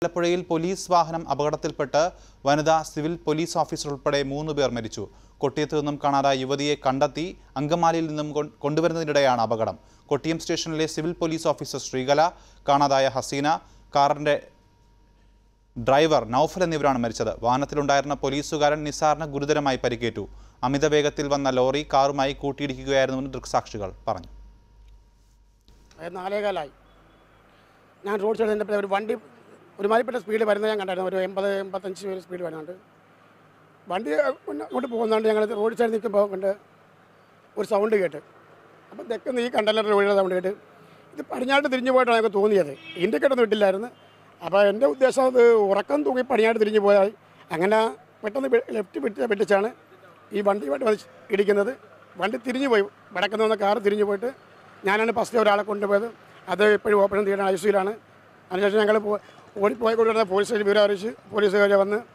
ആലപ്പുഴയിൽ പോലീസ് വാഹനം അപകടത്തിൽപ്പെട്ട് വനിതാ സിവിൽ പോലീസ് ഓഫീസർ ഉൾപ്പെടെ മൂന്ന് പേർ മരിച്ചു കൊട്ടിയത്ത് നിന്നും കാണാതായ യുവതിയെ കണ്ടെത്തി അങ്കമാലിയിൽ നിന്നും കൊ- കൊണ്ടുവരുന്നതിനിടെയാണ് അപകടം കൊട്ടിയം സ്റ്റേഷനിലെ സിവിൽ പോലീസ് ഓഫീസർ ശ്രീകല കാണാതായ ഹസീന കാറിന്റെ ഡ്രൈവർ നൌഫൽ എന്നിവരാണ് മരിച്ചത് വാഹനത്തിലുണ്ടായിരുന്ന പോലീസുകാരൻ നിസാറിന് ഗുരുതരമായി പരിക്കേറ്റു അമിത വേഗത്തിൽ വന്ന ലോറി കാറുമായി കൂട്ടിയിടിക്കുകയായിരുന്നുവെന്ന് ദൃക്സാക്ഷികൾ പറഞ്ഞു അത് നാലേകാലായി ഞാൻ റോഡ് സൈഡിൽ നിന്നപ്പോൾ ഒരു വണ്ടി ഒരുമാതിരിപ്പെട്ട സ്പീഡിൽ വരുന്നത് ഞാൻ കണ്ടായിരുന്നു ഒരു എൺപത് എൺപത്തഞ്ച് സ്പീഡ് വരുന്നുണ്ട് വണ്ടി മുന്നേ അങ്ങോട്ട് പോകുന്നുണ്ട് ഞങ്ങൾ റോഡ് സൈഡിൽ നിൽക്കുമ്പോൾ കൊണ്ട് ഒരു സൗണ്ട് കേട്ട് അപ്പം തെക്കുന്ന ഈ കണ്ടല്ലർ വഴിയുള്ള സൗണ്ട് കേട്ട് ഇത് പടിഞ്ഞാട്ട് തിരിഞ്ഞു പോയിട്ടാണ് ഞങ്ങൾക്ക് തോന്നിയത് ഇൻഡിക്കേറ്റർ ഒന്നും ഇട്ടില്ലായിരുന്നു അപ്പോൾ എൻ്റെ ഉദ്ദേശം അത് ഉറക്കം തൂക്കി പടിഞ്ഞാട്ട് തിരിഞ്ഞു പോയാൽ അങ്ങനെ പെട്ടെന്ന് ലെഫ്റ്റ് വിട്ട് വെട്ടിച്ചാണ് ഈ വണ്ടിയുമായിട്ട് വന്ന് ഇടിക്കുന്നത് വണ്ടി തിരിഞ്ഞു പോയി വടക്കുന്ന വന്ന കാറ് തിരിഞ്ഞു പോയിട്ട് ഞാനാണ് ഫസ്റ്റ് ഒരാളെ കൊണ്ടുപോയത് അത് ഇപ്പോഴും ഓപ്പറേഷൻ തീരാൻ ഐ സിയിലാണ് അതിനുശേഷം ഞങ്ങൾ ഓടിപ്പോയി കൊണ്ടുവരുന്ന പോലീസ് സ്റ്റേഷൻ വിവരം അറിയിച്ച് പോലീസുകാർ വന്ന്